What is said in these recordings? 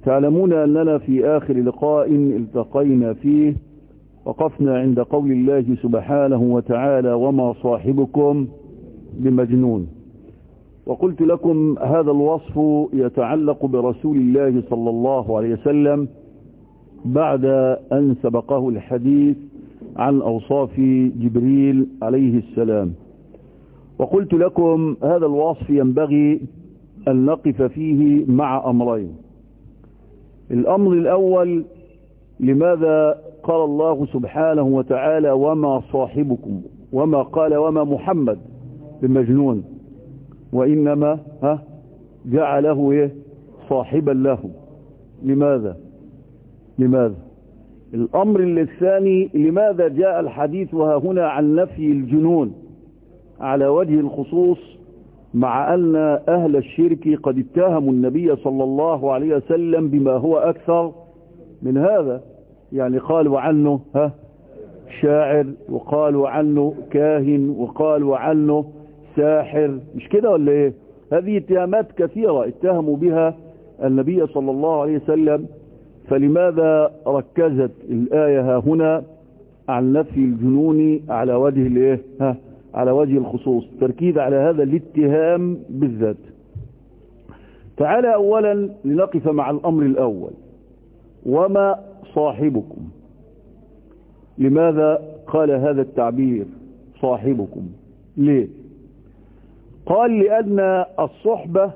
تعلمون أننا في آخر لقاء التقينا فيه وقفنا عند قول الله سبحانه وتعالى وما صاحبكم بمجنون وقلت لكم هذا الوصف يتعلق برسول الله صلى الله عليه وسلم بعد أن سبقه الحديث عن أوصاف جبريل عليه السلام وقلت لكم هذا الوصف ينبغي أن نقف فيه مع أمرين الأمر الأول لماذا قال الله سبحانه وتعالى وما صاحبكم وما قال وما محمد بمجنون وإنما ها جعله إيه صاحبا له لماذا لماذا الأمر الثاني لماذا جاء الحديث وها هنا عن نفي الجنون على وجه الخصوص مع أن أهل الشرك قد اتهموا النبي صلى الله عليه وسلم بما هو أكثر من هذا يعني قالوا عنه ها شاعر وقالوا عنه كاهن وقالوا عنه ساحر مش كده ولا ايه هذه اتهامات كثيرة اتهموا بها النبي صلى الله عليه وسلم فلماذا ركزت الآية ها هنا عن نفي الجنون على وجه الايه ها على وجه الخصوص تركيز على هذا الاتهام بالذات تعالى اولا لنقف مع الامر الاول وما صاحبكم لماذا قال هذا التعبير صاحبكم ليه قال لأن الصحبة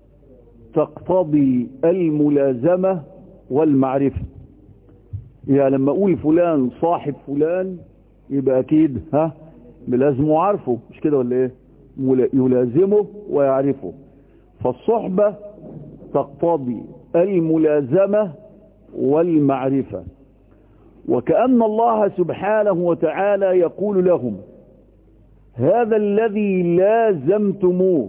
تقتضي الملازمة والمعرفة يعني لما أقول فلان صاحب فلان يبقى أكيد ها بلازمه عارفه مش كده ولا ايه يلازمه ويعرفه فالصحبة تقتضي الملازمة والمعرفة وكأن الله سبحانه وتعالى يقول لهم هذا الذي لازمتموه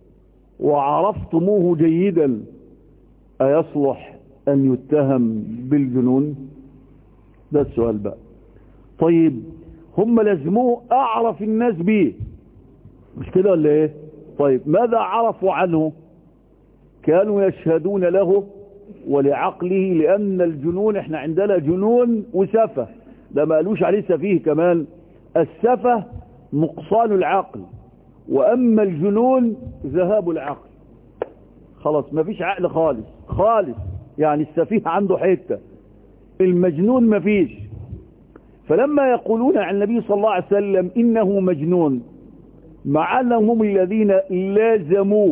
وعرفتموه جيدا أيصلح أن يتهم بالجنون ده السؤال بقى طيب هم لازموه أعرف الناس به مش كده ولا ايه طيب ماذا عرفوا عنه كانوا يشهدون له ولعقله لأن الجنون احنا عندنا جنون وسفة ده ما قالوش عليه سفيه كمان السفة نقصان العقل وأما الجنون ذهاب العقل خلاص ما فيش عقل خالص خالص يعني السفيه عنده حتة المجنون ما فيش فلما يقولون عن النبي صلى الله عليه وسلم إنه مجنون مع أنهم هم الذين لازموه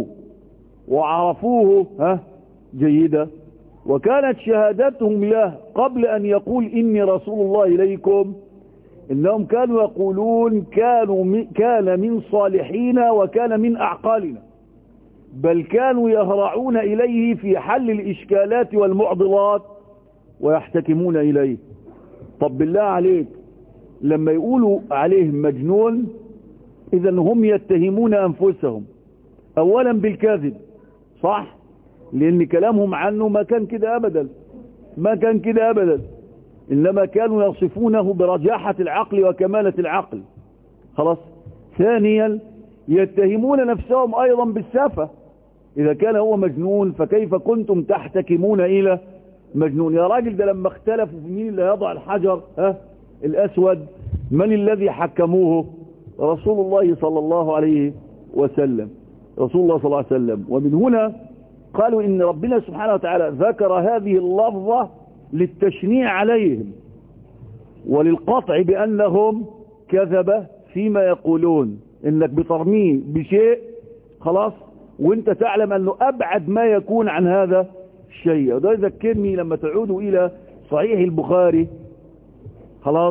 وعرفوه ها جيدة وكانت شهادتهم له قبل أن يقول إني رسول الله إليكم إنهم كانوا يقولون كانوا كان من صالحين وكان من أعقالنا بل كانوا يهرعون إليه في حل الإشكالات والمعضلات ويحتكمون إليه طب بالله عليك لما يقولوا عليه مجنون إذا هم يتهمون أنفسهم أولا بالكذب صح لأن كلامهم عنه ما كان كده أبدا ما كان كده أبدا إنما كانوا يصفونه برجاحة العقل وكمالة العقل خلاص ثانيا يتهمون نفسهم أيضا بالسافة إذا كان هو مجنون فكيف كنتم تحتكمون إلى مجنون يا راجل ده لما اختلفوا في مين اللي يضع الحجر ها الأسود من الذي حكموه رسول الله صلى الله عليه وسلم رسول الله صلى الله عليه وسلم ومن هنا قالوا إن ربنا سبحانه وتعالى ذكر هذه اللفظة للتشنيع عليهم وللقطع بأنهم كذب فيما يقولون إنك بترميه بشيء خلاص وانت تعلم أنه أبعد ما يكون عن هذا الشيء وده يذكرني لما تعودوا إلى صحيح البخاري خلاص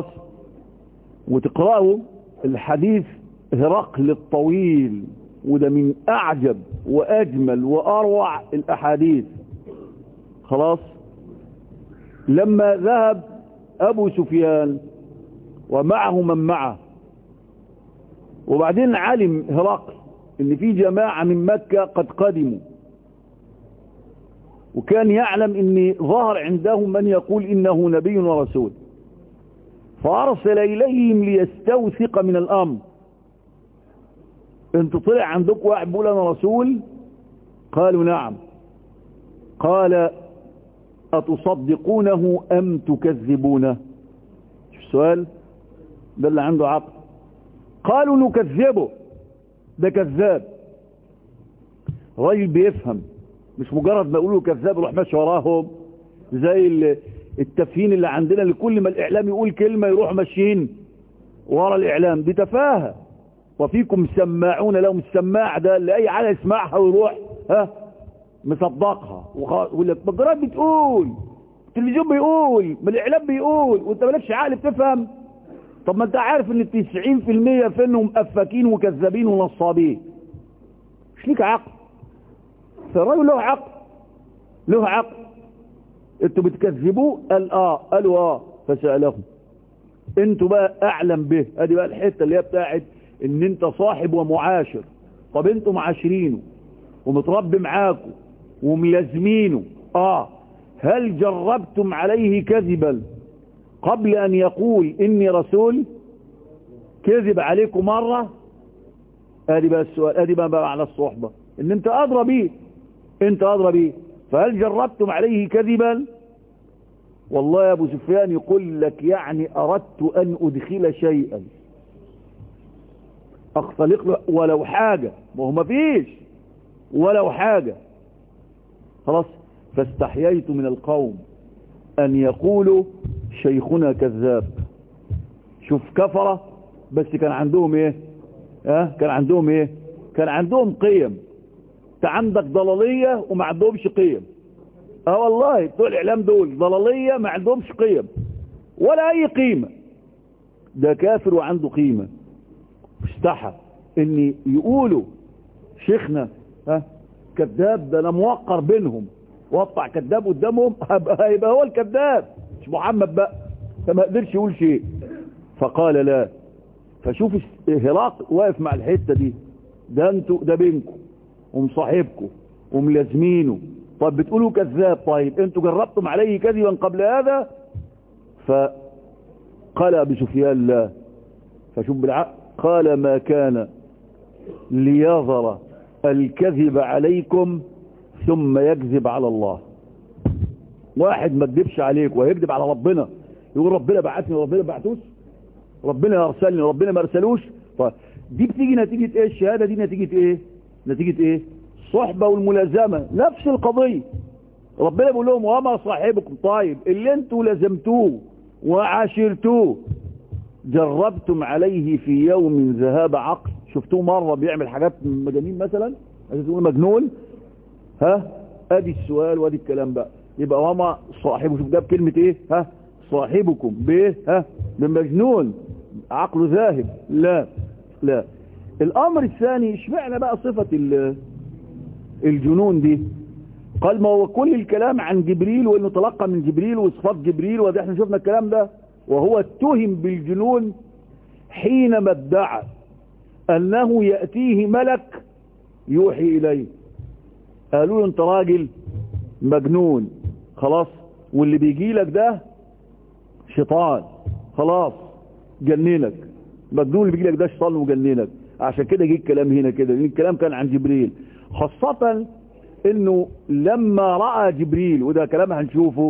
وتقرأوا الحديث هرقل الطويل وده من أعجب وأجمل وأروع الأحاديث خلاص لما ذهب أبو سفيان ومعه من معه وبعدين علم هرقل ان في جماعة من مكة قد قدموا وكان يعلم ان ظهر عندهم من يقول انه نبي ورسول فارسل اليهم ليستوثق من الامر انت طلع عندك واحد بيقول انا رسول قالوا نعم قال أتصدقونه أم تكذبونه شوف السؤال ده اللي عنده عقل قالوا نكذبه ده كذاب راجل بيفهم مش مجرد ما يقولوا كذاب يروح ماشي وراهم زي التفهين اللي عندنا لكل ما الإعلام يقول كلمة يروح ماشيين ورا الإعلام دي تفاهة وفيكم سماعون لهم السماع ده اللي أي حاجة يسمعها ويروح ها مصدقها ويقول لك الجرائد بتقول التلفزيون بيقول ما الإعلام بيقول وانت مالكش عقل بتفهم طب ما انت عارف ان 90% فينهم افاكين وكذابين ونصابين مش ليك عقل فالراجل له عقل له عقل انتوا بتكذبوه قال اه قالوا اه فسألهم انتوا بقى اعلم به ادي بقى الحتة اللي هي بتاعت ان انت صاحب ومعاشر طب انتوا معاشرينه ومتربي معاكم وملازمينه اه هل جربتم عليه كذبا قبل ان يقول اني رسول كذب عليكم مرة ادي بقى السؤال ادي بقى معنى الصحبة ان انت ادرى بيه انت ادرى بيه فهل جربتم عليه كذبا والله يا ابو سفيان يقول لك يعني اردت ان ادخل شيئا اختلق له ولو حاجة ما هو مفيش ولو حاجة خلاص فاستحييت من القوم ان يقولوا شيخنا كذاب شوف كفرة بس كان عندهم ايه اه كان عندهم ايه كان عندهم قيم انت عندك ضلالية وما عندهمش قيم اه والله بتوع الاعلام دول ضلالية ما عندهمش قيم ولا اي قيمة ده كافر وعنده قيمة استحى ان يقولوا شيخنا ها كذاب ده انا موقر بينهم وقطع كذاب قدامهم هيبقى هو الكذاب مش محمد بقى فما قدرش يقول شيء فقال لا فشوف هراق واقف مع الحتة دي ده انتوا ده بينكم ومصاحبكم وملازمينه طب بتقولوا كذاب طيب انتوا جربتم عليه كذبا قبل هذا فقال ابي سفيان لا فشوف بالعقل قال ما كان ليظهر الكذب عليكم ثم يكذب على الله واحد ما كذبش عليك وهيكذب على ربنا يقول ربنا بعتني وربنا بعتوش ربنا ارسلني وربنا ما ارسلوش دي بتيجي نتيجة ايه الشهادة دي نتيجة ايه نتيجة ايه الصحبة والملازمة نفس القضية ربنا بيقول لهم وما صاحبكم طيب اللي انتوا لزمتوه وعاشرتوه جربتم عليه في يوم ذهاب عقل شفتوه مرة بيعمل حاجات مجانين مثلا عايز تقول مجنون ها ادي السؤال وادي الكلام بقى يبقى وما صاحبه شوف جاب كلمة ايه ها صاحبكم بايه ها بمجنون عقله ذاهب لا لا الامر الثاني اشمعنى بقى صفة الجنون دي قال ما هو كل الكلام عن جبريل وانه تلقى من جبريل وصفات جبريل وده احنا شفنا الكلام ده وهو اتهم بالجنون حينما ادعى انه يأتيه ملك يوحي اليه قالوا له انت راجل مجنون خلاص واللي بيجي لك ده شيطان خلاص جننك مجنون اللي بيجي لك ده شيطان وجننك عشان كده جه الكلام هنا كده لان الكلام كان عن جبريل خاصة انه لما رأى جبريل وده كلام هنشوفه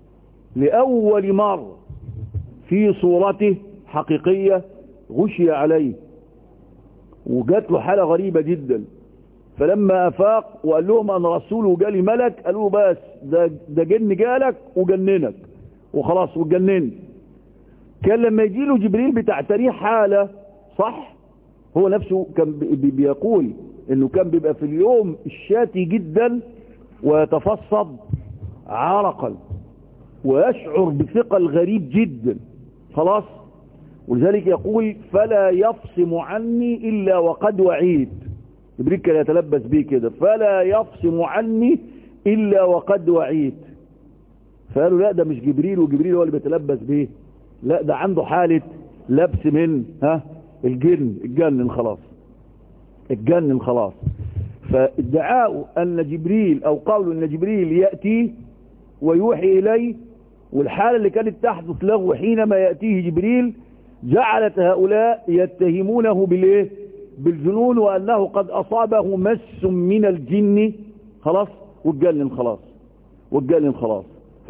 لأول مرة في صورته حقيقية غشي عليه وجات له حالة غريبة جدا فلما أفاق وقال لهم أنا رسول وجالي ملك قالوا بس ده, ده جن جالك وجننك وخلاص وجننت كان لما يجي له جبريل بتعتريه حالة صح هو نفسه كان بيقول انه كان بيبقى في اليوم الشاتي جدا ويتفصد عرقا ويشعر بثقل غريب جدا خلاص ولذلك يقول فلا يفصم عني إلا وقد وعيد جبريل كان يتلبس به كده فلا يفصم عني إلا وقد وعيد فقالوا لا ده مش جبريل وجبريل هو اللي بيتلبس به لا ده عنده حالة لبس من ها الجن الجنن خلاص الجنن خلاص فادعاء أن جبريل أو قول أن جبريل يأتي ويوحي إليه والحالة اللي كانت تحدث له حينما يأتيه جبريل جعلت هؤلاء يتهمونه بالايه بالجنون وأنه قد أصابه مس من الجن خلاص والجنن خلاص والجنن خلاص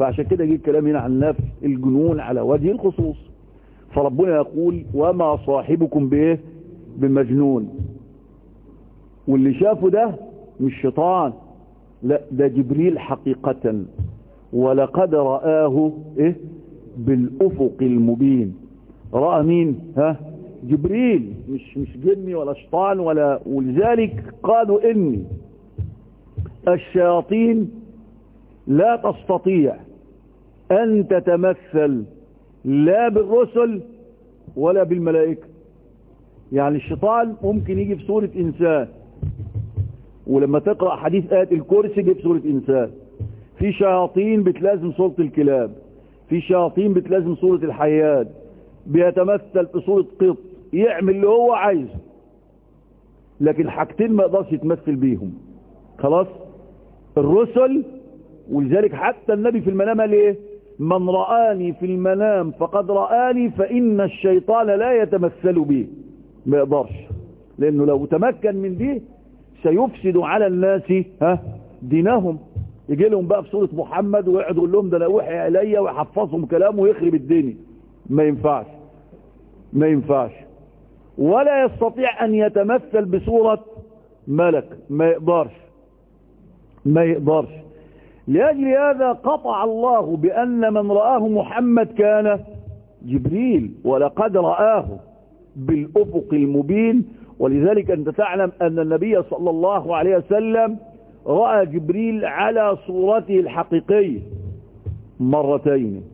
فعشان كده جه الكلام هنا عن نفس الجنون على وجه الخصوص فربنا يقول وما صاحبكم بايه بمجنون واللي شافه ده مش شيطان لا ده جبريل حقيقة ولقد رآه ايه بالافق المبين رأى مين ها جبريل مش مش جني ولا شيطان ولا ولذلك قالوا اني الشياطين لا تستطيع ان تتمثل لا بالرسل ولا بالملائكة يعني الشيطان ممكن يجي في صورة انسان ولما تقرأ حديث آية الكرسي يجي في صورة انسان في شياطين بتلازم صورة الكلاب في شياطين بتلازم صورة الحيات بيتمثل في صورة قط يعمل اللي هو عايزه لكن حاجتين ما يقدرش يتمثل بيهم خلاص الرسل ولذلك حتى النبي في المنام قال ايه من رآني في المنام فقد رآني فإن الشيطان لا يتمثل بي ما يقدرش لأنه لو تمكن من دي سيفسد على الناس ها دينهم يجي لهم بقى في صورة محمد ويقعد يقول لهم ده انا وحي عليا ويحفظهم كلامه ويخرب الدنيا ما ينفعش ما ينفعش ولا يستطيع أن يتمثل بصورة ملك ما يقدرش ما يقدرش لأجل هذا قطع الله بأن من رآه محمد كان جبريل ولقد رآه بالأفق المبين ولذلك أنت تعلم أن النبي صلى الله عليه وسلم رأى جبريل على صورته الحقيقية مرتين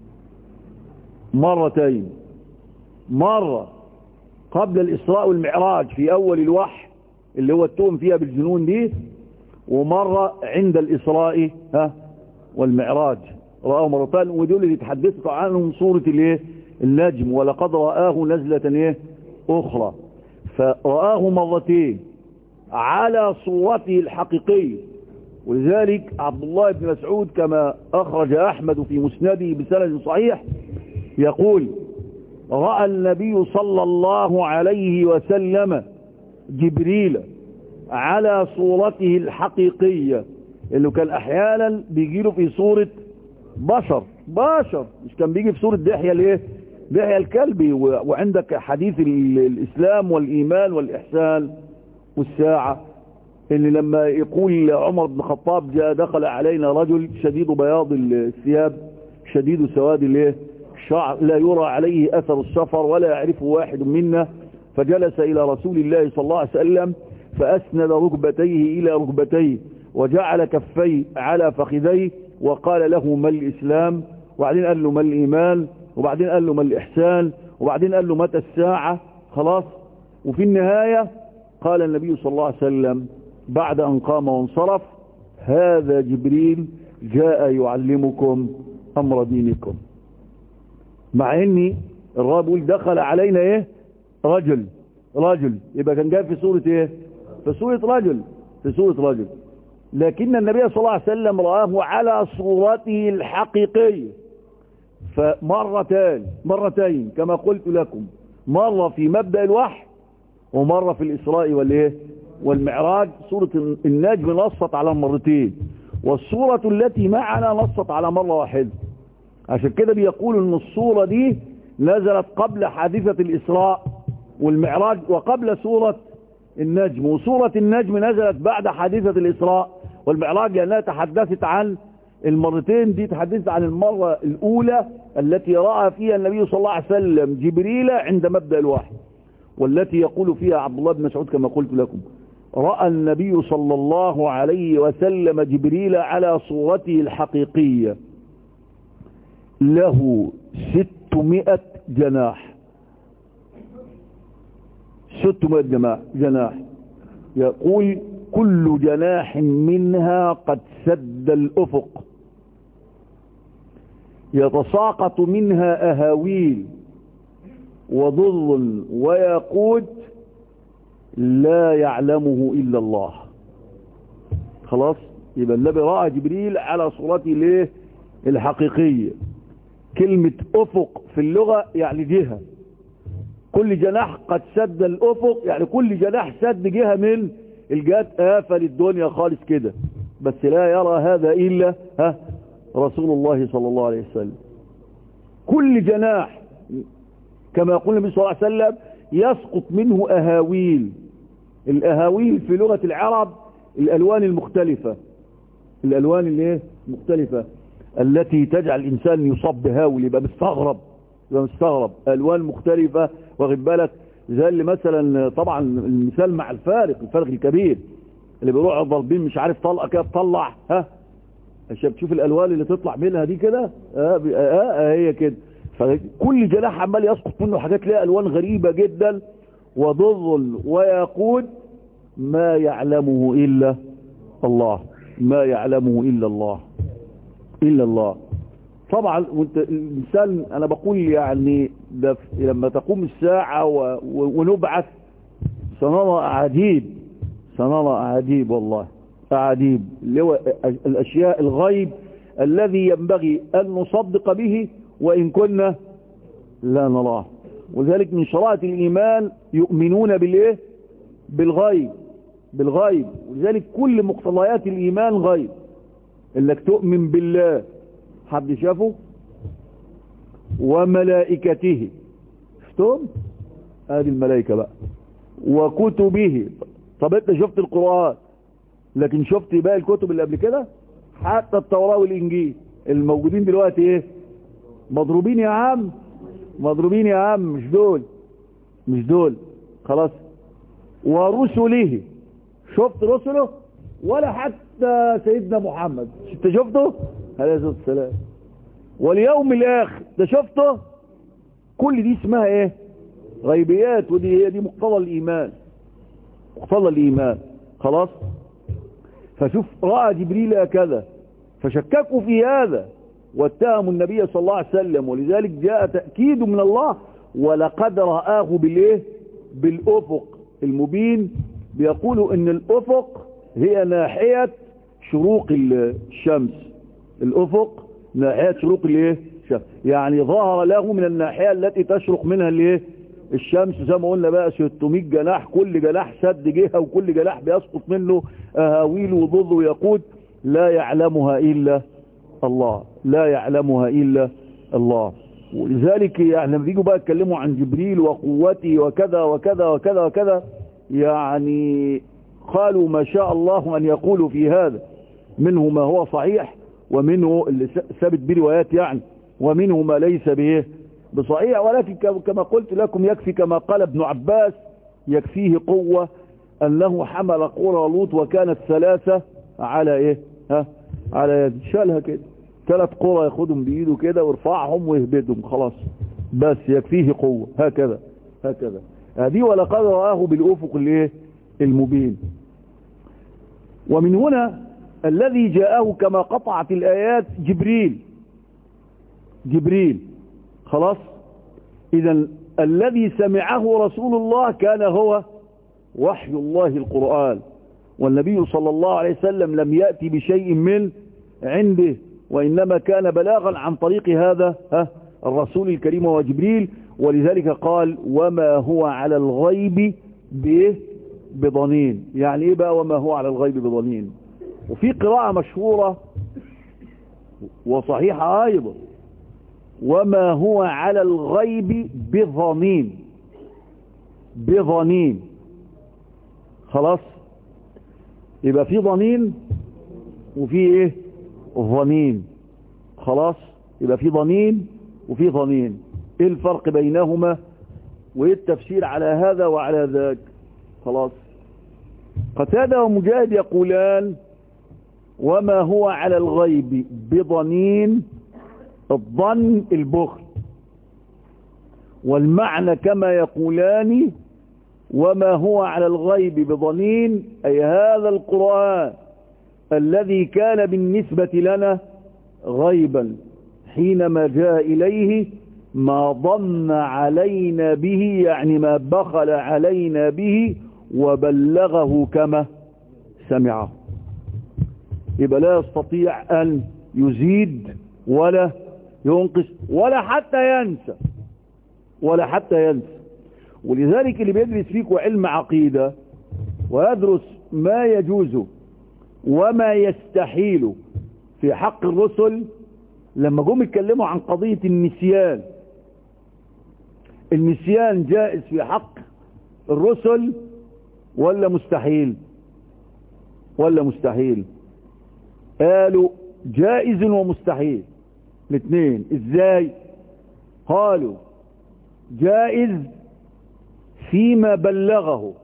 مرتين مرة قبل الإسراء والمعراج في أول الوحي اللي هو التوم فيها بالجنون دي ومرة عند الإسراء ها والمعراج رآه مرتين ودول اللي تحدثت عنهم صورة الايه النجم ولقد رآه نزلة ايه أخرى فرآه مرتين على صورته الحقيقية ولذلك عبد الله بن مسعود كما أخرج أحمد في مسنده بسند صحيح يقول رأى النبي صلى الله عليه وسلم جبريل على صورته الحقيقية اللي كان احيانا بيجيله في صورة بشر بشر مش كان بيجي في صورة دحية الايه دحية الكلبي وعندك حديث الاسلام والايمان والاحسان والساعة اللي لما يقول عمر بن الخطاب جاء دخل علينا رجل شديد بياض الثياب شديد سواد الايه الشعر لا يرى عليه اثر السفر ولا يعرفه واحد منا فجلس الى رسول الله صلى الله عليه وسلم فاسند ركبتيه الى ركبتيه وجعل كفيه على فخذيه وقال له ما الاسلام وبعدين قال له ما الايمان وبعدين قال له ما الاحسان وبعدين قال له متى الساعة خلاص وفي النهاية قال النبي صلى الله عليه وسلم بعد ان قام وانصرف هذا جبريل جاء يعلمكم امر دينكم مع اني الرب يقول دخل علينا ايه رجل رجل يبقى كان جاي في صورة ايه في صورة رجل في صورة رجل لكن النبي صلى الله عليه وسلم رآه على صورته الحقيقية فمرتين مرتين كما قلت لكم مرة في مبدأ الوحي ومرة في الإسراء والإيه والمعراج سورة النجم نصت على مرتين والصورة التي معنا نصت على مرة واحدة عشان كده بيقول ان الصورة دي نزلت قبل حادثة الإسراء والمعراج وقبل سورة النجم وسورة النجم نزلت بعد حادثة الإسراء والمعراج لأنها تحدثت عن المرتين دي تحدثت عن المرة الأولى التي رأى فيها النبي صلى الله عليه وسلم جبريل عند مبدأ الوحي والتي يقول فيها عبد الله بن مسعود كما قلت لكم رأى النبي صلى الله عليه وسلم جبريل على صورته الحقيقية له ستمائة جناح ستمائة جناح, جناح يقول كل جناح منها قد سد الأفق يتساقط منها أهاويل وضل ويقود لا يعلمه إلا الله خلاص يبقى النبي رأى جبريل على صورته ليه الحقيقية كلمة أفق في اللغة يعني جهة كل جناح قد سد الأفق يعني كل جناح سد جهة من الجهات قافل الدنيا خالص كده بس لا يرى هذا إلا ها رسول الله صلى الله عليه وسلم كل جناح كما يقول النبي صلى الله عليه وسلم يسقط منه أهاويل الأهاويل في لغة العرب الألوان المختلفة الألوان اللي مختلفة التي تجعل الإنسان يصاب بهاول يبقى مستغرب يبقى مستغرب ألوان مختلفة واخد بالك زي اللي مثلا طبعا المثال مع الفارق الفارق الكبير اللي بيروح ضربين مش عارف طلقة كده تطلع ها عشان تشوف الألوان اللي تطلع منها دي كده آه, آه, آه هي كده فكل جناح عمال يسقط منه حاجات ليها ألوان غريبة جدا وضل ويقود ما يعلمه إلا الله ما يعلمه إلا الله إلا الله طبعا وانت الإنسان أنا بقول يعني ده لما تقوم الساعة و... و... ونبعث سنرى عجيب سنرى عجيب والله عجيب اللي هو الأشياء الغيب الذي ينبغي أن نصدق به وإن كنا لا نراه وذلك من شرائط الإيمان يؤمنون بالإيه بالغيب بالغيب ولذلك كل مقتضيات الإيمان غيب انك تؤمن بالله حد شافه وملائكته شفتم ادي الملائكة بقى وكتبه طب انت شفت القرآن لكن شفت باقي الكتب اللي قبل كده حتى التوراة والانجيل الموجودين دلوقتي ايه مضروبين يا عم مضروبين يا عم مش دول مش دول خلاص ورسله شفت رسله ولا حتى سيدنا محمد انت شفته عليه الصلاه والسلام واليوم الاخر ده شفته كل دي اسمها ايه غيبيات ودي هي دي مقتضى الايمان مقتضى الايمان خلاص فشوف راى جبريل كذا فشككوا في هذا واتهموا النبي صلى الله عليه وسلم ولذلك جاء تأكيد من الله ولقد رآه بالايه بالافق المبين بيقولوا ان الافق هي ناحية شروق الشمس الافق ناحية شروق الايه الشمس يعني ظهر له من الناحية التي تشرق منها الايه الشمس زي ما قلنا بقى 600 جناح كل جناح سد جهة وكل جناح بيسقط منه اهاويل وضد ويقود لا يعلمها الا الله لا يعلمها الا الله ولذلك يعني لما بيجوا بقى يتكلموا عن جبريل وقوته وكذا وكذا وكذا وكذا يعني قالوا ما شاء الله أن يقولوا في هذا منه ما هو صحيح ومنه اللي ثابت بروايات يعني ومنه ما ليس به بصحيح ولكن كما قلت لكم يكفي كما قال ابن عباس يكفيه قوة أنه حمل قرى لوط وكانت ثلاثة على إيه ها على يد شالها كده ثلاث قرى ياخدهم بإيده كده ويرفعهم ويهبدهم خلاص بس يكفيه قوة هكذا هكذا هذه ولقد رآه بالأفق الايه المبين ومن هنا الذي جاءه كما قطعت الآيات جبريل جبريل خلاص إذا الذي سمعه رسول الله كان هو وحي الله القرآن والنبي صلى الله عليه وسلم لم يأتي بشيء من عنده وإنما كان بلاغا عن طريق هذا ها الرسول الكريم وجبريل ولذلك قال وما هو على الغيب بايه بضنين يعني ايه بقى وما هو على الغيب بضنين وفي قراءة مشهورة وصحيحة ايضا وما هو على الغيب بضنين بضنين خلاص يبقى في ضنين وفي ايه ظنين خلاص يبقى في ضنين وفي ظنين ايه الفرق بينهما وايه التفسير على هذا وعلى ذاك خلاص قتادة ومجاهد يقولان وما هو على الغيب بضنين الظن البخل والمعنى كما يقولان وما هو على الغيب بضنين أي هذا القرآن الذي كان بالنسبة لنا غيبا حينما جاء إليه ما ضن علينا به يعني ما بخل علينا به وبلغه كما سمعه يبقى لا يستطيع أن يزيد ولا ينقص ولا حتى ينسى ولا حتى ينسى ولذلك اللي بيدرس فيكم علم عقيدة ويدرس ما يجوز وما يستحيل في حق الرسل لما جم يتكلموا عن قضية النسيان النسيان جائز في حق الرسل ولا مستحيل ولا مستحيل قالوا جائز ومستحيل الاثنين ازاي قالوا جائز فيما بلغه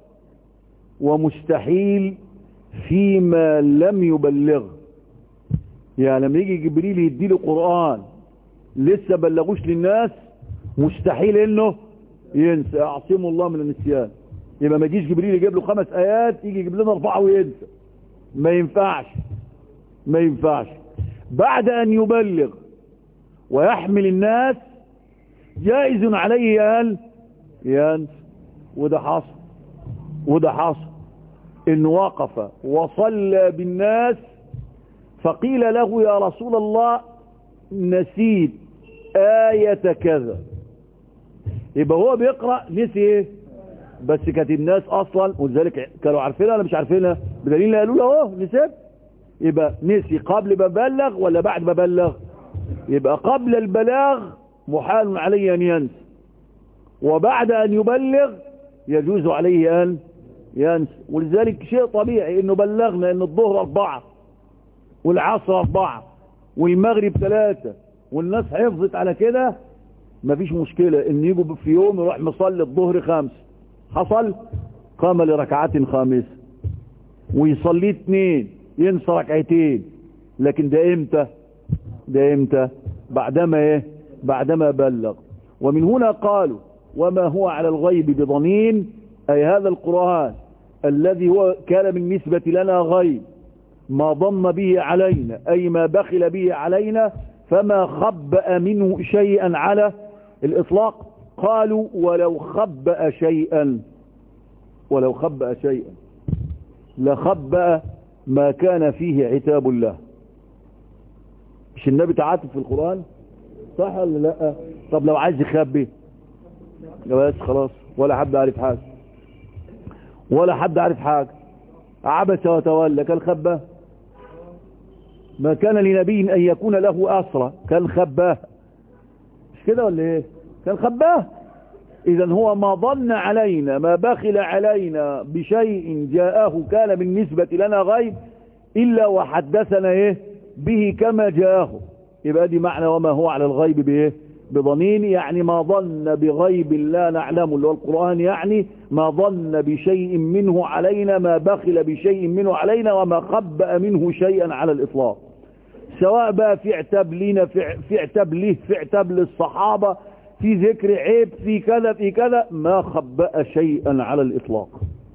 ومستحيل فيما لم يبلغه يعني لما يجي جبريل يديله قرآن لسه بلغوش للناس مستحيل انه ينسى اعصم الله من النسيان يبقى ما يجيش جبريل يجيب له خمس ايات يجي يجيب لنا اربعه وينسى ما ينفعش ما ينفعش بعد ان يبلغ ويحمل الناس جائز عليه قال ينسى وده حصل وده حصل انه وقف وصلى بالناس فقيل له يا رسول الله نسيت آية كذا يبقى هو بيقرأ نسي ايه بس كانت الناس اصلا ولذلك كانوا عارفينها ولا مش عارفينها بدليل قالوا له اهو نسيت يبقى نسي قبل ما بلغ ولا بعد ما بلغ يبقى قبل البلاغ محال عليه ان ينسى وبعد ان يبلغ يجوز عليه ان ينسى ولذلك شيء طبيعي انه بلغنا ان الظهر اربعة والعصر اربعة والمغرب ثلاثة والناس حفظت على كده مفيش مشكلة ان يجوا في يوم يروح مصلي الظهر خمس حصل قام لركعات خامسة ويصلي اثنين ينسى ركعتين لكن ده امتى ده امتى بعدما ايه بعدما بلغ ومن هنا قالوا وما هو على الغيب بضنين اي هذا القرآن الذي هو كان بالنسبة لنا غيب ما ضم به علينا أي ما بخل به علينا فما خبأ منه شيئا على الإطلاق قالوا ولو خبأ شيئا ولو خبأ شيئا لخبأ ما كان فيه عتاب الله مش النبي تعاتب في القرآن صح ولا لا طب لو عايز يخبي بس خلاص ولا حد عارف حاجة ولا حد عارف حاجة عبس وتولى كان خباه ما كان لنبي أن يكون له أسرى كان خباه مش كده ولا ايه كان خباه إذا هو ما ظن علينا ما بخل علينا بشيء جاءه كان بالنسبة لنا غيب إلا وحدثنا إيه به كما جاءه يبقى دي معنى وما هو على الغيب بإيه بضنين يعني ما ظن بغيب لا نعلمه اللي هو القرآن يعني ما ظن بشيء منه علينا ما بخل بشيء منه علينا وما خبأ منه شيئا على الإطلاق سواء بقى في اعتاب لنا في اعتاب له في اعتاب للصحابة في ذكر عيب في كذا في كذا ما خبأ شيئا على الإطلاق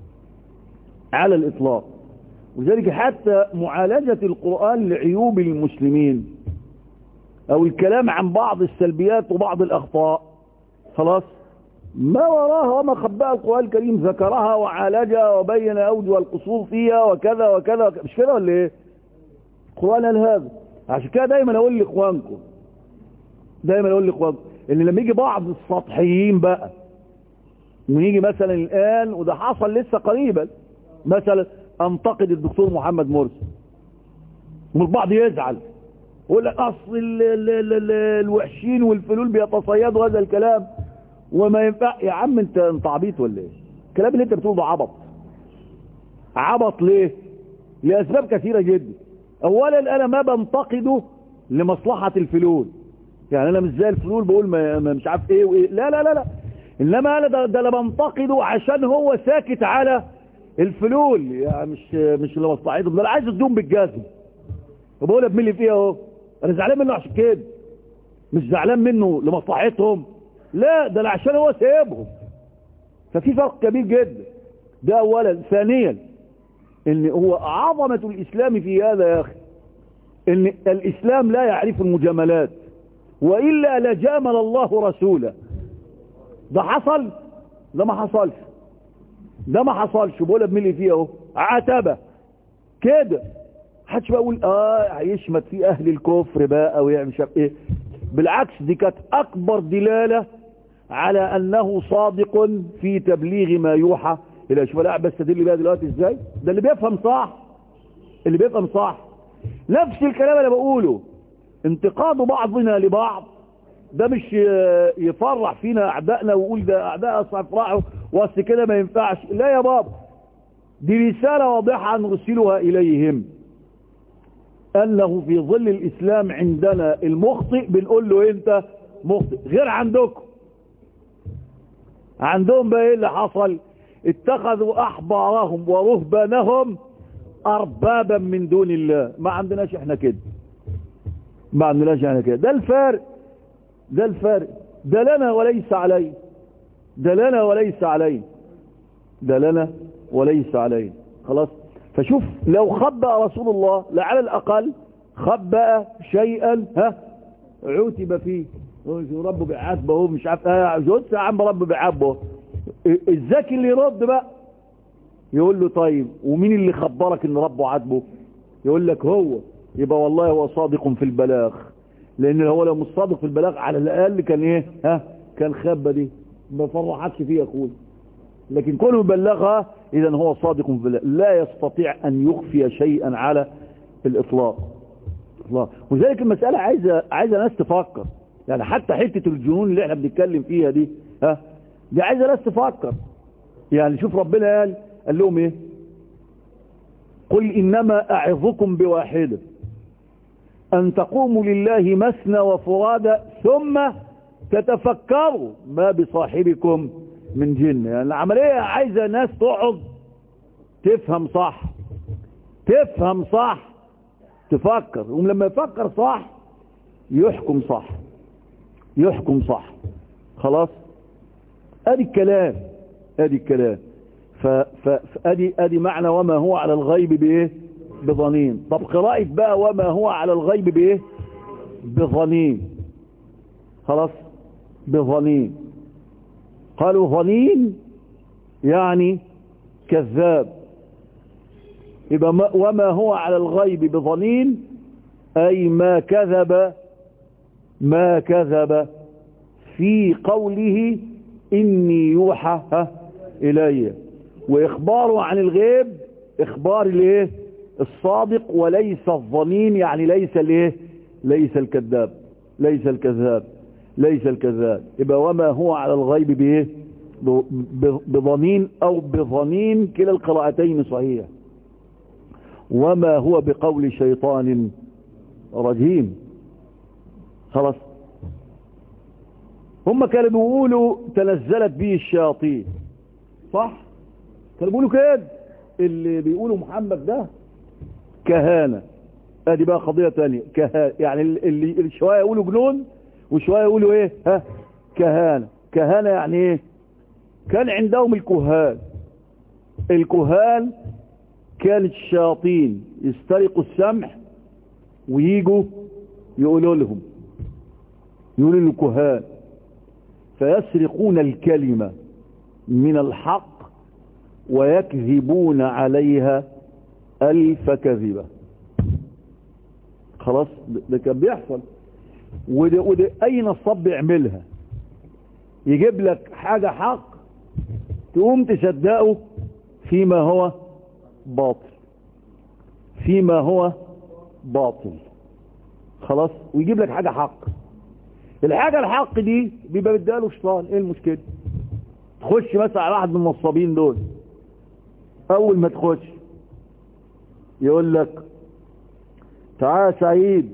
على الإطلاق وذلك حتى معالجة القرآن لعيوب المسلمين أو الكلام عن بعض السلبيات وبعض الأخطاء خلاص ما وراها وما خبأ القرآن الكريم ذكرها وعالجها وبين أوجه القصور فيها وكذا وكذا مش كده ولا ايه القرآن قال هذا عشان كده دايما اقول لاخوانكم دايما اقول لاخوانكم ان لما يجي بعض السطحيين بقى ونيجي مثلا الان وده حصل لسه قريبا مثلا انتقد الدكتور محمد مرسي والبعض يزعل يقول لك اصل ال ال ال ال الوحشين والفلول بيتصيدوا هذا الكلام وما ينفع يا عم انت انت عبيط ولا ايه الكلام اللي انت بتقوله ده عبط عبط ليه لاسباب كثيره جدا اولا انا ما بنتقده لمصلحة الفلول يعني انا مش زي الفلول بقول ما مش عارف ايه وايه لا لا لا لا انما انا ده, ده انا بنتقده عشان هو ساكت على الفلول يعني مش مش لمصلحتهم ده انا عايز ادوم بالجزم وبقول بملي فيها اهو انا زعلان منه عشان كده مش زعلان منه لمصلحتهم لا ده انا عشان هو سايبهم ففي فرق كبير جدا ده اولا ثانيا ان هو عظمة الاسلام في هذا يا اخي ان الاسلام لا يعرف المجاملات وإلا لجامل الله رسوله ده حصل ده ما حصلش ده ما حصلش بقول بملي فيه اهو عتبة كده حدش بقى يقول اه هيشمت في اهل الكفر بقى ويعمل مش ايه بالعكس دي كانت اكبر دلالة على انه صادق في تبليغ ما يوحى الى شوف لا بس تدل بقى دلوقتي ازاي ده اللي بيفهم صح اللي بيفهم صح نفس الكلام اللي بقوله انتقاد بعضنا لبعض ده مش يفرح فينا اعدائنا ويقول ده اعداء صفراحوا واصل كده ما ينفعش لا يا بابا دي رسالة واضحة نرسلها اليهم انه في ظل الاسلام عندنا المخطئ بنقول له انت مخطئ غير عندكم عندهم بقى ايه اللي حصل اتخذوا احبارهم ورهبانهم اربابا من دون الله ما عندناش احنا كده ما عندناش احنا كده ده الفارق ده الفارق ده لنا وليس عليه ده لنا وليس عليه ده لنا وليس عليه خلاص فشوف لو خبأ رسول الله لعلى الأقل خبأ شيئا ها عتب فيه ربه بيعاتبه هو مش عارف اه جوز يا عم ربه بيعاتبه الذكي اللي يرد بقى يقول له طيب ومين اللي خبرك ان ربه عاتبه يقول لك هو يبقى والله هو صادق في البلاغ لان هو لو مش صادق في البلاغ على الاقل كان ايه ها كان خبه دي ما فرحتش فيه يا اخويا لكن كونه يبلغها اذا هو صادق في البلاغ لا يستطيع ان يخفي شيئا على الاطلاق اطلاق وذلك المساله عايزه عايزه ناس تفكر يعني حتى حته الجنون اللي احنا بنتكلم فيها دي ها دي عايزه ناس تفكر يعني شوف ربنا قال قال لهم ايه قل انما اعظكم بواحده أن تقوموا لله مثنى وفرادى ثم تتفكروا ما بصاحبكم من جن يعني العملية عايزة ناس تقعد تفهم صح تفهم صح تفكر ولما يفكر صح يحكم صح يحكم صح خلاص ادي الكلام ادي الكلام فادي ادي معنى وما هو على الغيب بايه بظنين طب قراءة بقى وما هو على الغيب بايه بظنين خلاص بظنين قالوا ظنين يعني كذاب يبقى ما وما هو على الغيب بظنين أي ما كذب ما كذب في قوله إني يوحى إلي وإخباره عن الغيب إخبار الايه الصادق وليس الظنين يعني ليس الايه ليس الكذاب ليس الكذاب ليس الكذاب يبقى وما هو على الغيب بايه بظنين او بظنين كلا القراءتين صحيح وما هو بقول شيطان رجيم خلاص هم كانوا بيقولوا تنزلت به الشياطين صح كانوا بيقولوا كده اللي بيقولوا محمد ده كهانة ادي بقى قضية تانية كهانة يعني اللي شوية يقولوا جنون وشوية يقولوا ايه ها كهانة كهانة يعني ايه كان عندهم الكهان الكهان كانت الشياطين يسترقوا السمع ويجوا يقولوا لهم يقولوا للكهان فيسرقون الكلمة من الحق ويكذبون عليها ألف كذبة خلاص ده كان بيحصل وده, وده أي نصاب بيعملها يجيب لك حاجة حق تقوم تصدقه فيما هو باطل فيما هو باطل خلاص ويجيب لك حاجة حق الحاجة الحق دي بيبقى بداله شيطان ايه المشكلة تخش مثلا على واحد من النصابين دول اول ما تخش يقول لك تعال سعيد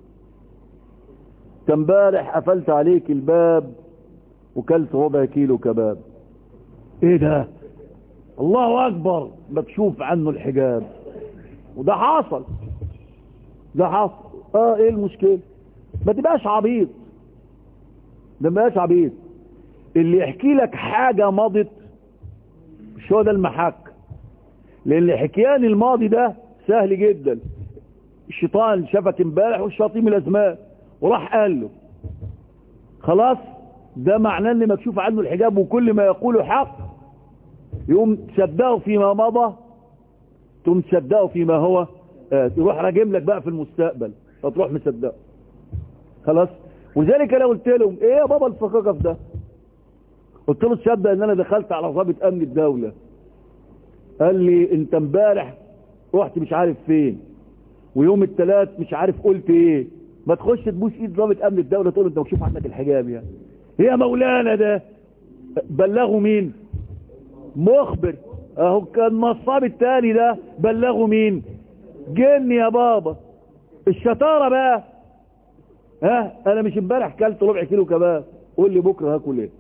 امبارح قفلت عليك الباب وكلت ربع كيلو كباب ايه ده الله اكبر مكشوف عنه الحجاب وده حصل ده حصل اه ايه المشكلة ما تبقاش عبيط ده ما تبقاش عبيط اللي يحكي لك حاجة مضت مش هو ده المحك لان حكيان الماضي ده سهل جدا الشيطان شافك امبارح والشياطين من الازمان وراح قال له خلاص ده معناه ان مكشوف عنه الحجاب وكل ما يقوله حق يقوم تصدقه فيما مضى تقوم تصدقه فيما هو آه تروح راجم لك بقى في المستقبل فتروح مصدقه خلاص وذلك لو قلت لهم ايه يا بابا الفقاقه في ده قلت له تصدق ان انا دخلت على ضابط امن الدوله قال لي انت امبارح رحت مش عارف فين ويوم الثلاث مش عارف قلت ايه ما تخش تبوس ايد ضابط امن الدولة تقول له انت مكشوف عنك الحجاب يعني يا مولانا ده بلغوا مين مخبر اهو كان نصاب التاني ده بلغوا مين جن يا بابا الشطارة بقى ها انا مش امبارح كلت ربع كيلو كباب قول لي بكره هاكل ايه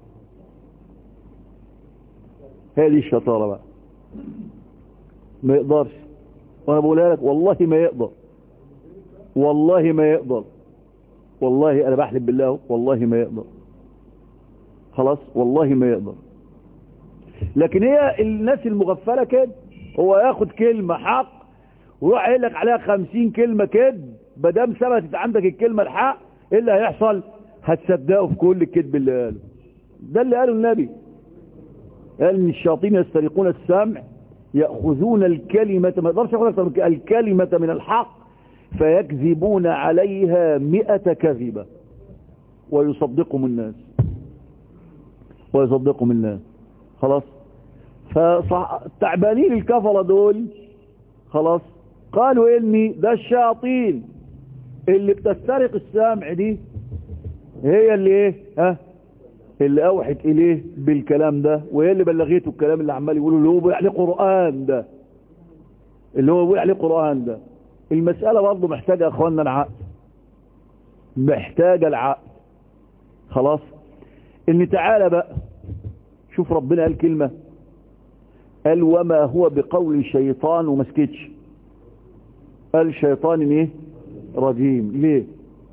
هذه الشطارة بقى ما يقدرش وانا بقولها لك والله ما يقدر والله ما يقدر والله انا بحلف بالله والله ما يقدر خلاص والله ما يقدر لكن هي الناس المغفلة كده هو ياخد كلمة حق ويروح قايل لك عليها خمسين كلمة كذب مادام ثبتت عندك الكلمة الحق ايه اللي هيحصل هتصدقه في كل الكذب اللي قاله ده اللي قاله النبي قال ان الشياطين يسترقون السمع يأخذون الكلمة ما يقدرش ياخذ اكثر من كده، الكلمة من الحق فيكذبون عليها مئة كذبة ويصدقهم الناس ويصدقهم الناس خلاص فالتعبانين الكفرة دول خلاص قالوا اني ده الشياطين اللي بتسترق السامع دي هي اللي ايه ها اللي اوحت اليه بالكلام ده وهي اللي بلغيته الكلام اللي عمال يقولوا اللي هو بيقول عليه قرآن ده اللي هو بيقول عليه قرآن ده المسألة برضه محتاجة يا اخواننا العقل محتاجة العقل خلاص ان تعالى بقى شوف ربنا قال كلمة قال وما هو بقول شيطان ومسكتش قال شيطان ايه رجيم ليه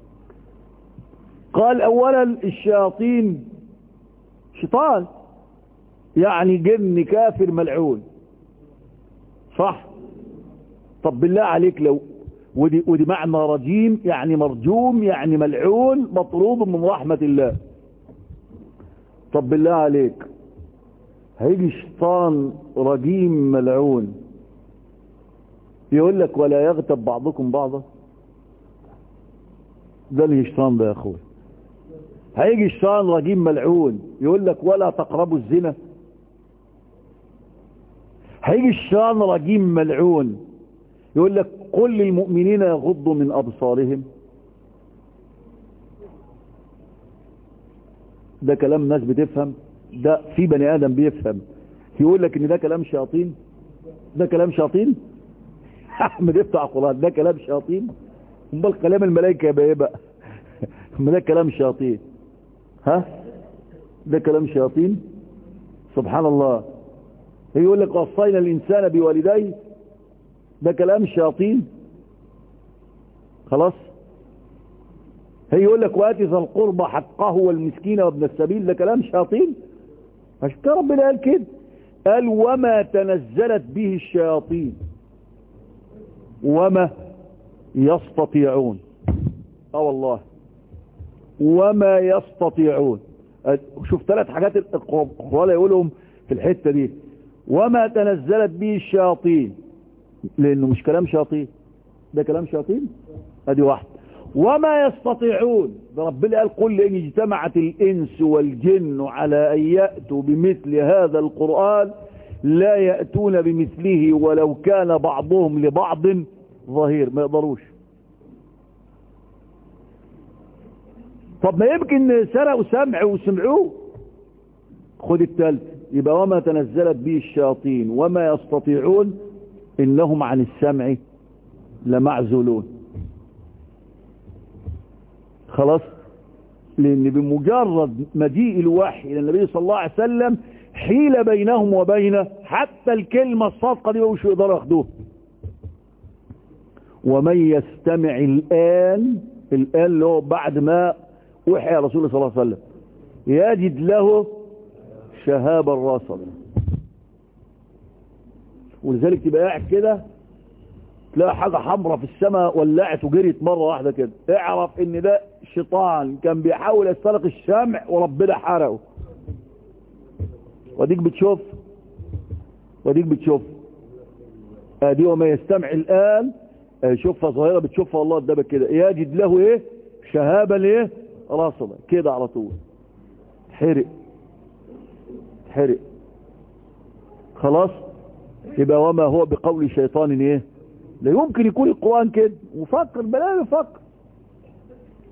قال اولا الشياطين شيطان يعني جن كافر ملعون صح طب بالله عليك لو ودي, ودي معنى رجيم يعني مرجوم يعني ملعون مطرود من رحمة الله طب بالله عليك هيجي شيطان رجيم ملعون يقول لك ولا يغتب بعضكم بعضا ده الشيطان ده يا اخوي هيجي الشيطان رجيم ملعون يقول لك ولا تقربوا الزنا هيجي الشيطان رجيم ملعون يقول لك قل للمؤمنين يغضوا من أبصارهم ده كلام ناس بتفهم ده في بني آدم بيفهم يقول لك ان ده كلام شياطين ده كلام شياطين احمد افتح القرآن ده كلام شياطين امال كلام الملائكة يبقى ايه بقى ده كلام شياطين ها ده كلام شياطين سبحان الله يقول لك وصينا الانسان بوالديه ده كلام شياطين خلاص هي يقول لك واتي ذا القربى حقه والمسكين وابن السبيل ده كلام شياطين عشان كده ربنا قال كده قال وما تنزلت به الشياطين وما يستطيعون اه والله وما يستطيعون شوف ثلاث حاجات القرآن يقولهم في الحتة دي وما تنزلت به الشياطين لانه مش كلام شياطين ده كلام شياطين ادي واحد وما يستطيعون ده ربنا قال قل ان اجتمعت الانس والجن على ان ياتوا بمثل هذا القران لا ياتون بمثله ولو كان بعضهم لبعض ظهير ما يقدروش طب ما يمكن سرقوا سمع وسمعوه خد الثالث يبقى وما تنزلت به الشياطين وما يستطيعون إنهم عن السمع لمعزولون خلاص لأن بمجرد مجيء الوحي إلى النبي صلى الله عليه وسلم حيل بينهم وبينه حتى الكلمة الصادقة دي مش يقدروا ياخدوها ومن يستمع الآن الآن اللي هو بعد ما وحي رسول الله صلى الله عليه وسلم يجد له شهابا راسلا ولذلك تبقى قاعد كده تلاقي حاجة حمراء في السماء ولعت وجريت مرة واحدة كده اعرف ان ده شيطان كان بيحاول يسترق الشمع وربنا حرقه وديك بتشوف وديك بتشوف ادي وما يستمع الان شوفها ظاهرة بتشوفها والله قدامك كده يجد له ايه شهابا ايه راسلا كده على طول حرق حرق خلاص يبقى وما هو بقول شيطان ايه لا يمكن يكون القرآن كده وفكر بلا يفكر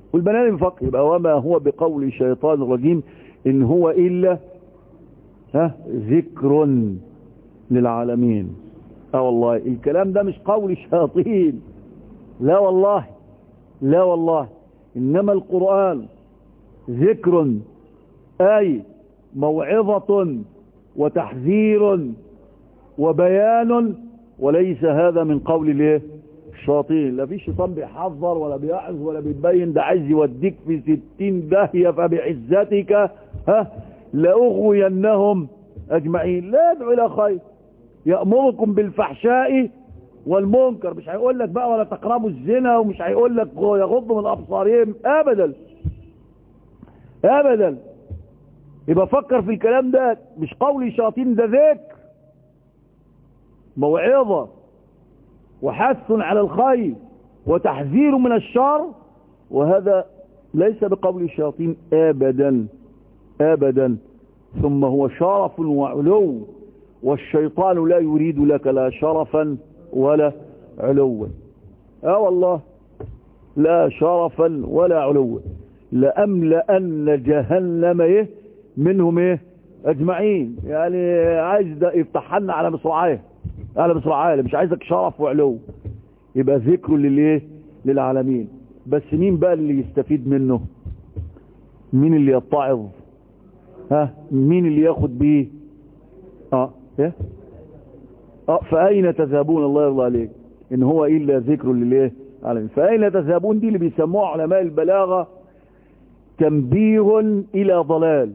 والبني ادم يفكر يبقى وما هو بقول شيطان رجيم ان هو الا ها ذكر للعالمين اه والله الكلام ده مش قول الشياطين لا والله لا والله انما القرآن ذكر اي موعظة وتحذير وبيان وليس هذا من قول الايه الشياطين لا في شيطان بيحذر ولا بيعظ ولا بيبين ده عايز يوديك في ستين داهية فبعزتك ها لأغوينهم أجمعين لا يدعو إلى خير يأمركم بالفحشاء والمنكر مش هيقول لك بقى ولا تقربوا الزنا ومش هيقول لك يغضوا من أبصارهم أبدا أبدا يبقى فكر في الكلام ده مش قول شياطين ده ذكر موعظة وحث على الخير وتحذير من الشر وهذا ليس بقول الشياطين ابدا ابدا ثم هو شرف وعلو والشيطان لا يريد لك لا شرفا ولا علوا اه والله لا شرفا ولا علوا لأملأن جهنم ايه منهم ايه اجمعين يعني عايز ده يفتح لنا على مصراعيه على مصراعيه مش عايزك شرف وعلو يبقى ذكر للايه للعالمين بس مين بقى اللي يستفيد منه مين اللي يتعظ ها مين اللي ياخد بيه اه ايه اه فاين تذهبون الله يرضى عليك ان هو الا ذكر للايه العالمين فاين تذهبون دي اللي بيسموها علماء البلاغه تنبيه الى ضلال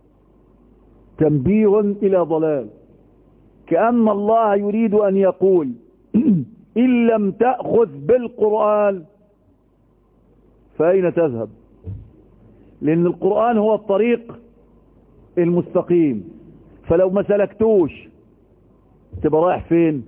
تنبيه الى ضلال كأن الله يريد أن يقول إن لم تأخذ بالقرآن فأين تذهب لأن القرآن هو الطريق المستقيم فلو ما سلكتوش تبقى رايح فين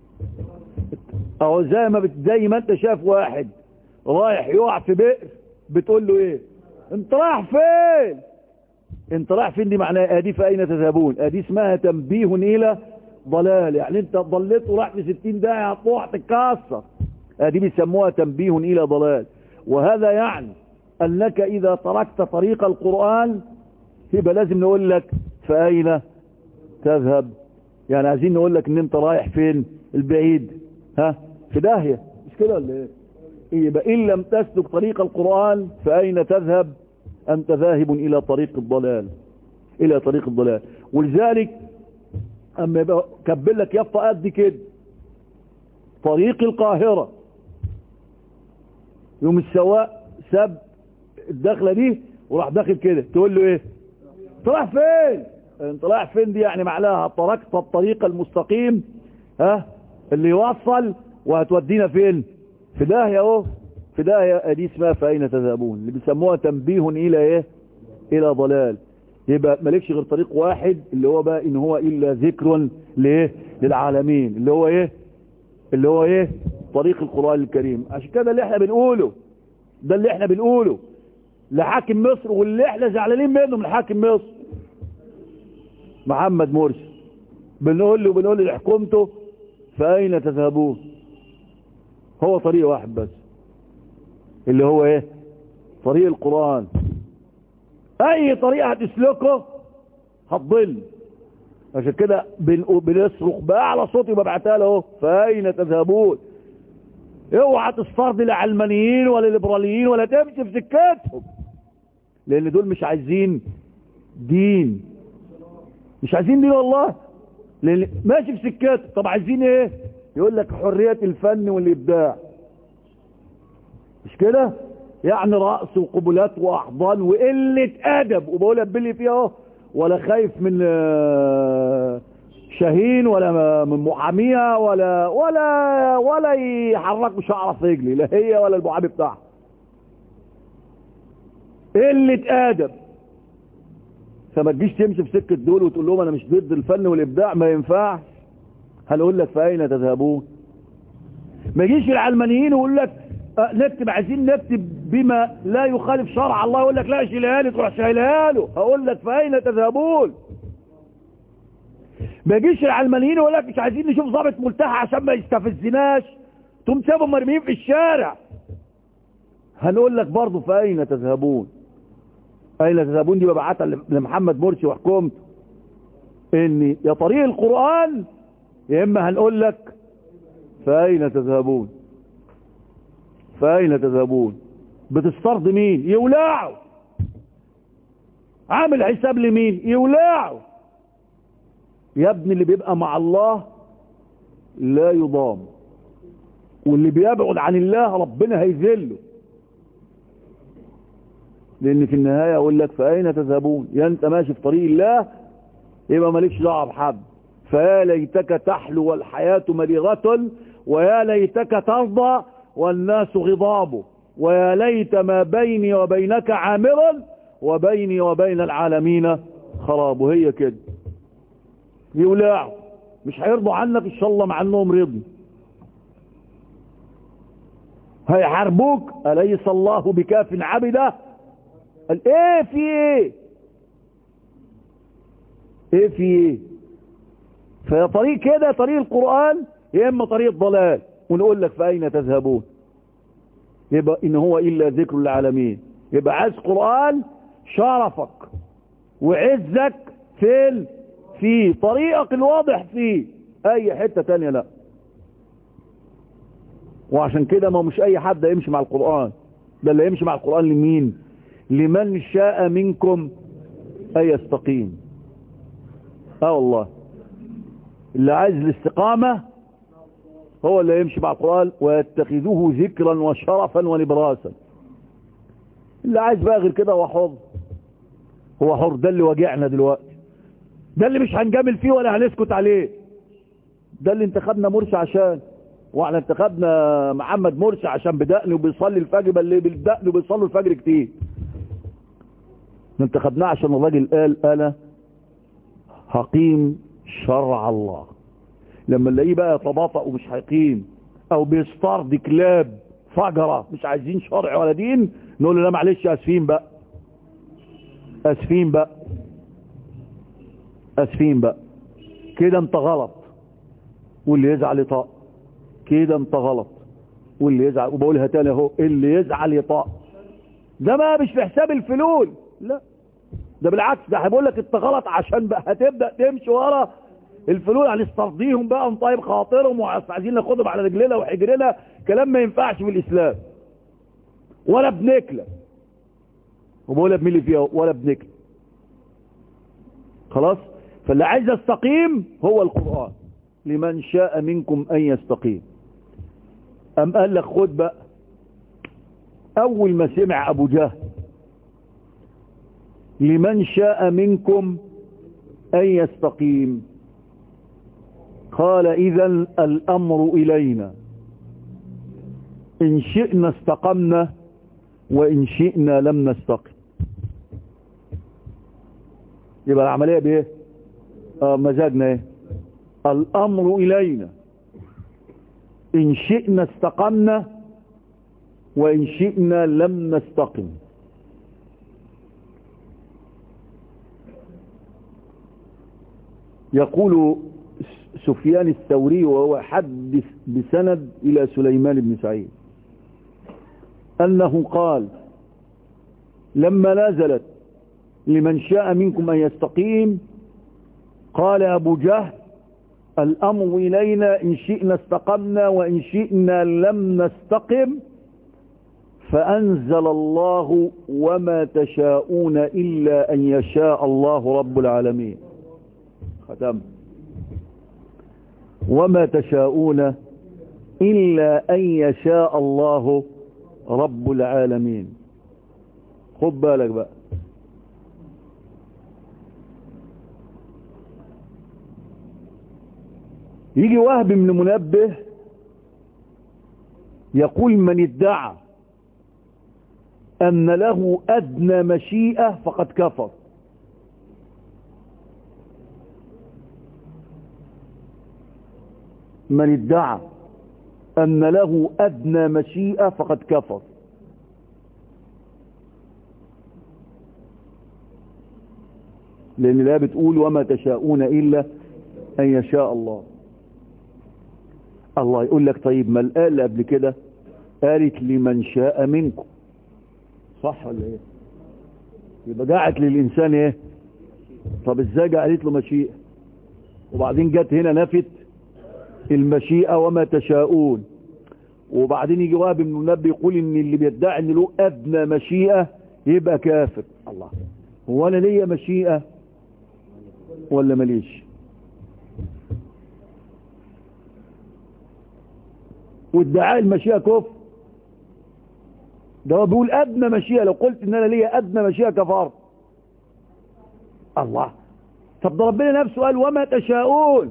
أو زي ما, بت... زي ما انت شاف واحد رايح يقع في بئر بتقول له ايه انت رايح فين انت رايح فين دي معناها ادي فأين تذهبون ادي اسمها تنبيه الى ضلال يعني انت ضليت وراح في ستين داعي هتروح تتكسر ادي بيسموها تنبيه الى ضلال وهذا يعني انك اذا تركت طريق القرآن يبقى لازم نقول لك فاين تذهب يعني عايزين نقول لك ان انت رايح فين البعيد ها في داهية مش كده ولا ايه يبقى ان لم تسلك طريق القرآن فاين تذهب انت ذاهب الى طريق الضلال الى طريق الضلال ولذلك اما يبقى كبل لك يافطه قد كده طريق القاهرة يوم السواق ساب الدخلة دي وراح داخل كده تقول له ايه انت رايح فين انت رايح فين دي يعني معناها تركت الطريق المستقيم ها اللي يوصل وهتودينا فين في داهية اهو في داهية دي اسمها فاين تذهبون اللي بيسموها تنبيه الى ايه الى ضلال يبقى مالكش غير طريق واحد اللي هو بقى ان هو الا ذكر لايه للعالمين اللي هو ايه اللي هو ايه طريق القرآن الكريم عشان كده اللي احنا بنقوله ده اللي احنا بنقوله لحاكم مصر واللي احنا زعلانين منه من حاكم مصر محمد مرسي بنقول له بنقول لحكومته فاين تذهبون هو طريق واحد بس اللي هو ايه طريق القرآن اي طريقة هتسلكه هتضل عشان كده بنصرخ باعلى صوتي وببعتها له فاين تذهبون اوعى تسترضي العلمانيين ولا الليبراليين ولا تمشي في سكتهم لان دول مش عايزين دين مش عايزين دين والله لان ماشي في سكته طب عايزين ايه يقول لك حرية الفن والابداع مش كده يعني رأس وقبلات واحضان وقلة ادب وبقولها بلي فيها ولا خايف من شاهين ولا من محاميها ولا ولا ولا يحركوا شعره في رجلي لا هي ولا المحامي بتاعها قلة ادب فما تجيش تمشي في سكة دول وتقول لهم انا مش ضد الفن والابداع ما ينفعش هنقول لك فاين تذهبون ما يجيش العلمانيين ويقول لك أه نكتب عايزين نكتب بما لا يخالف شرع الله يقول لك لا شيلها لي تروح شايلها له هقول لك فاين تذهبون ما يجيش العلمانيين يقول لك مش عايزين نشوف ضابط ملتحى عشان ما يستفزناش تقوم سابهم مرميين في الشارع هنقول لك برضه فأين تذهبون أين تذهبون دي ببعتها لمحمد مرسي وحكومته ان يا طريق القرآن يا إما هنقول لك فأين تذهبون فأين تذهبون بتسترضي مين يولعوا عامل حساب لمين يولعوا يا ابني اللي بيبقى مع الله لا يضام واللي بيبعد عن الله ربنا هيذله لان في النهاية اقول لك فاين تذهبون يا انت ماشي في طريق الله يبقى مالكش دعوه بحد فيا ليتك تحلو والحياة مريغة ويا ليتك ترضى والناس غضاب ويا ليت ما بيني وبينك عامرا وبيني وبين العالمين خراب وهي كده يولعوا مش هيرضوا عنك ان شاء الله مع انهم رضوا هيحاربوك اليس الله بكاف عبده قال ايه في ايه ايه في ايه فيا طريق كده طريق القرآن يا اما طريق ضلال ونقول لك فاين تذهبون يبقى ان هو الا ذكر للعالمين يبقى عايز قرآن شرفك وعزك في في طريقك الواضح فيه اي حتة تانية لا وعشان كده ما مش اي حد يمشي مع القرآن ده اللي يمشي مع القرآن لمين لمن شاء منكم ان يستقيم اه والله اللي عايز الاستقامة هو اللي يمشي مع القرآن ويتخذوه ذكرا وشرفا ونبراسا اللي عايز بقى غير كده هو حر هو حر ده اللي واجعنا دلوقتي ده اللي مش هنجامل فيه ولا هنسكت عليه ده اللي انتخبنا مرسي عشان واحنا انتخبنا محمد مرسي عشان بدقني وبيصلي الفجر بل اللي بالدقن وبيصلوا الفجر كتير انتخبناه عشان الراجل قال انا هقيم شرع الله لما نلاقيه بقى يتباطأ ومش هيقيم او بيسترد كلاب فجرة مش عايزين شرع ولا دين نقول له لا معلش اسفين بقى اسفين بقى اسفين بقى كده انت غلط واللي يزعل يطاق كده انت غلط واللي يزعل وبقولها تاني اهو اللي يزعل يطاق ده ما مش في حساب الفلول لا ده بالعكس ده هيقول لك انت غلط عشان بقى هتبدا تمشي ورا الفلول هنسترضيهم بقى ونطيب خاطرهم وعايزين ناخدهم على رجلنا وحجرنا كلام ما ينفعش في الاسلام ولا بنكله وبقولها بمين اللي فيها ولا بنكله خلاص فاللي عايز يستقيم هو القرآن لمن شاء منكم أن يستقيم أم قال لك خد بقى أول ما سمع أبو جهل لمن شاء منكم أن يستقيم قال إذا الأمر إلينا إن شئنا استقمنا وإن شئنا لم نستقم يبقى العملية بإيه آه مزاجنا إيه الأمر إلينا إن شئنا استقمنا وإن شئنا لم نستقم يقول سفيان الثوري وهو حدث بسند إلى سليمان بن سعيد أنه قال لما نزلت لمن شاء منكم أن يستقيم قال أبو جهل الأمر إلينا إن شئنا استقمنا وإن شئنا لم نستقم فأنزل الله وما تشاءون إلا أن يشاء الله رب العالمين ختم وما تشاءون إلا أن يشاء الله رب العالمين خد بالك بقى يجي وهب من منبه يقول من ادعى أن له أدنى مشيئة فقد كفر من ادعى أن له أدنى مشيئة فقد كفر لأن لا بتقول وما تشاءون إلا أن يشاء الله الله يقول لك طيب ما الآلة قبل كده قالت لمن شاء منكم صح ولا ايه يبقى جعت للانسان ايه طب ازاي جعلت له مشيئة وبعدين جت هنا نفت المشيئة وما تشاءون وبعدين يجي وهب بن منبه يقول ان اللي بيدعي ان له ادنى مشيئة يبقى كافر الله هو انا ليا مشيئة ولا ماليش وادعاء المشيئة كفر ده هو بيقول ادنى مشيئة لو قلت ان انا ليا ادنى مشيئة كفار الله طب ده ربنا نفسه قال وما تشاءون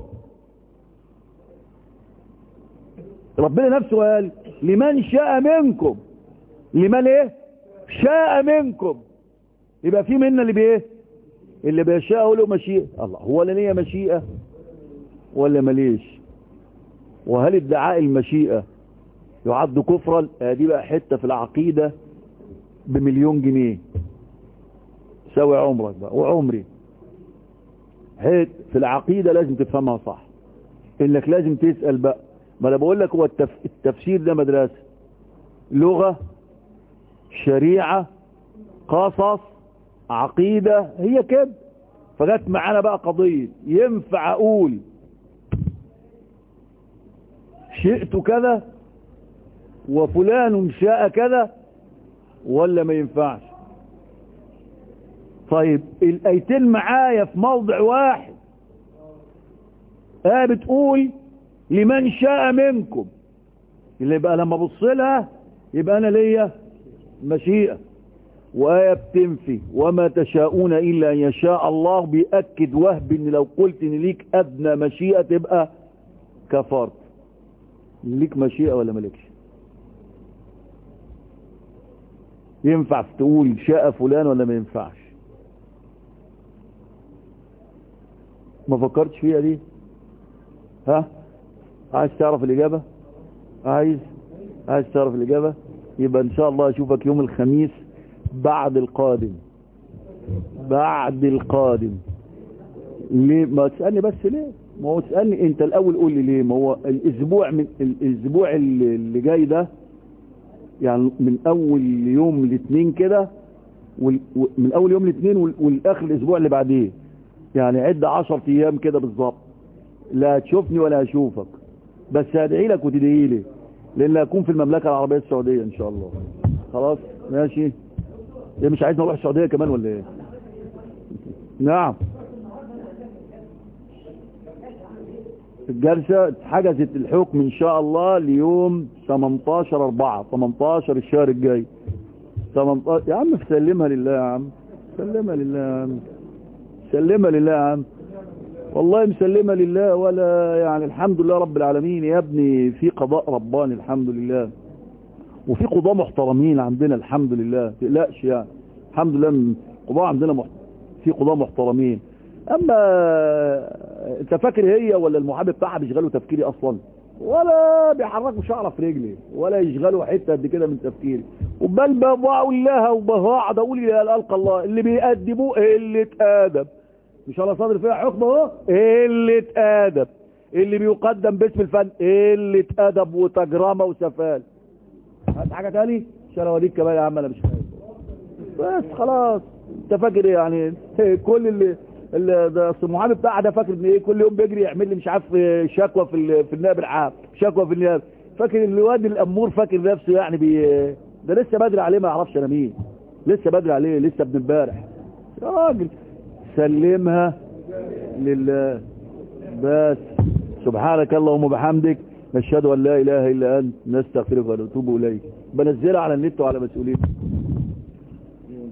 ربنا نفسه قال لمن شاء منكم لمن ايه شاء منكم يبقى في منا اللي بايه اللي بيشاء له مشيئة الله هو لا ليه مشيئة ولا مليش وهل ادعاء المشيئة يعد كفرا دي بقى حتة في العقيدة بمليون جنيه سوي عمرك بقى وعمري حيث في العقيدة لازم تفهمها صح انك لازم تسأل بقى ما انا بقول لك هو التف... التفسير ده مدرسة لغة شريعة قصص عقيدة هي كده فجت معانا بقى قضية ينفع اقول شئت كذا وفلان شاء كذا ولا ما ينفعش طيب الايتين معايا في موضع واحد اه بتقول لمن شاء منكم اللي يبقى لما ابص لها يبقى انا ليا مشيئة وآية بتنفي وما تشاءون إلا أن يشاء الله بيأكد وهب إن لو قلت إن ليك أدنى مشيئة تبقى كفرت ليك مشيئة ولا ملكش ينفع تقول شاء فلان ولا ما ينفعش ما فكرتش فيها دي ها عايز تعرف الإجابة عايز عايز تعرف الإجابة يبقى إن شاء الله أشوفك يوم الخميس بعد القادم بعد القادم ليه ما تسألني بس ليه ما هو تسألني انت الاول قول لي ليه ما هو الاسبوع من الاسبوع اللي جاي ده يعني من اول يوم الاثنين كده من اول يوم الاثنين والاخر الاسبوع اللي بعديه يعني عد 10 ايام كده بالظبط لا هتشوفني ولا هشوفك بس هدعي لك وتدعي لي لان هكون في المملكه العربيه السعوديه ان شاء الله خلاص ماشي ايه مش عايز نروح السعوديه كمان ولا ايه نعم الجلسة حجزت الحكم ان شاء الله ليوم 18 4 18 الشهر الجاي 18 يا عم سلمها لله يا عم سلمها لله يا عم سلمها لله يا عم والله مسلمة لله ولا يعني الحمد لله رب العالمين يا ابني في قضاء رباني الحمد لله وفي قضاء محترمين عندنا الحمد لله تقلقش يعني الحمد لله قضاء عندنا محت... في قضاء محترمين اما انت فاكر هي ولا المحامي بتاعها بيشغلوا تفكيري اصلا ولا بيحركوا شعره في رجلي ولا يشغلوا حته قد كده من تفكيري وبل بقول لها وبقعد اقول يا القى الله اللي بيقدموه قله ادب ان شاء الله صادر فيها حكم اهو قله ادب اللي بيقدم باسم الفن قله ادب وتجرمه وسفال هات حاجه تاني عشان اوريك كمان يا عم انا مش خايف بس خلاص انت فاكر ايه يعني كل اللي ده المحامي بتاعها ده فاكر ان ايه كل يوم بيجري يعمل لي مش عارف شكوى في في النائب العام شكوى في النيابه فاكر الواد الامور فاكر نفسه يعني بي ده لسه بدري عليه ما يعرفش انا مين لسه بدري عليه لسه ابن امبارح يا راجل سلمها لله بس سبحانك اللهم وبحمدك نشهد ان لا اله الا انت نستغفرك ونتوب اليك بنزلها على النت وعلى مسؤوليتك